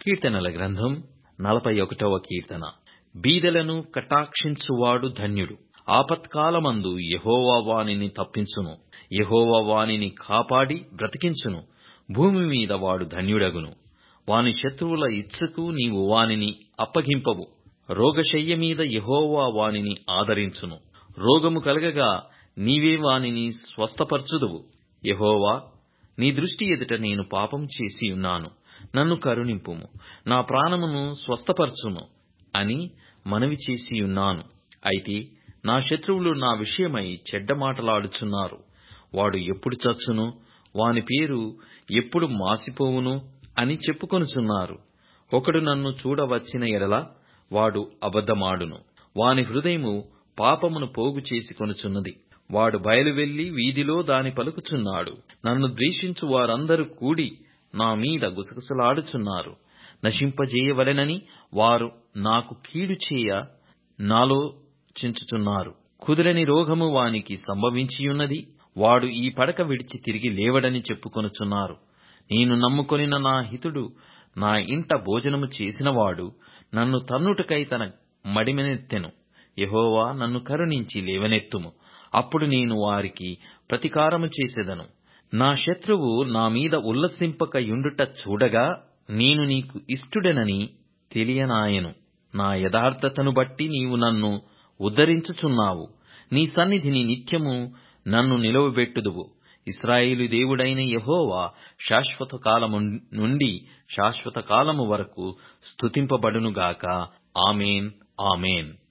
కీర్తనల గ్రంథం నలభై ఒకటవ కీర్తన బీదలను కటాక్షించువాడు ధన్యుడు ఆపత్కాలమందు యెహోవా వానిని తప్పించును యెహోవా వానిని కాపాడి బ్రతికించును భూమి మీద వాడు ధన్యుడగును వాని శత్రువుల ఇచ్చకు నీవు వానిని అప్పగింపవు రోగశయ్య మీద యెహోవా వానిని ఆదరించును రోగము కలగగా నీవే వానిని స్వస్థపరచుదువు యెహోవా నీ దృష్టి ఎదుట నేను పాపం చేసియున్నాను నన్ను కరుణింపుము నా ప్రాణమును స్వస్థపరచుము అని మనవి చేసియున్నాను అయితే నా శత్రువులు నా విషయమై చెడ్డ మాటలాడుచున్నారు వాడు ఎప్పుడు చచ్చును వాని పేరు ఎప్పుడు మాసిపోవును అని చెప్పుకొనుచున్నారు ఒకడు నన్ను చూడవచ్చిన ఎడల వాడు అబద్ధమాడును వాని హృదయము పాపమును పోగు చేసుకొనుచున్నది వాడు బయలువెళ్లి వీధిలో దాని పలుకుచున్నాడు నన్ను ద్వేషించు వారందరూ కూడి నా మీద గుసగుసలాడుచున్నారు నశింపజేయవలెనని వారు నాకు కీడు చేయ నాలోచించుచున్నారు కుదురని రోగము వానికి సంభవించియున్నది వాడు ఈ పడక విడిచి తిరిగి లేవడని చెప్పుకొనుచున్నారు నేను నమ్ముకొనిన నా హితుడు నా ఇంట భోజనము చేసినవాడు నన్ను తన్నుటకై తన మడిమెనెత్తెను యెహోవా నన్ను కరుణించి లేవనెత్తుము అప్పుడు నేను వారికి ప్రతికారము చేసెదను నా శత్రువు నా మీద ఉల్లసింపక యుండుట చూడగా నేను నీకు ఇష్టుడనని తెలియనాయెను నా యథార్థతను బట్టి నీవు నన్ను ఉద్ధరించుచున్నావు నీ సన్నిధిని నిత్యము నన్ను నిలువబెట్టుదువు ఇస్రాయేలు దేవుడైన యెహోవా శాశ్వత కాలము నుండి శాశ్వత కాలము వరకు స్తుతింపబడునుగాక ఆమెన్ ఆమెన్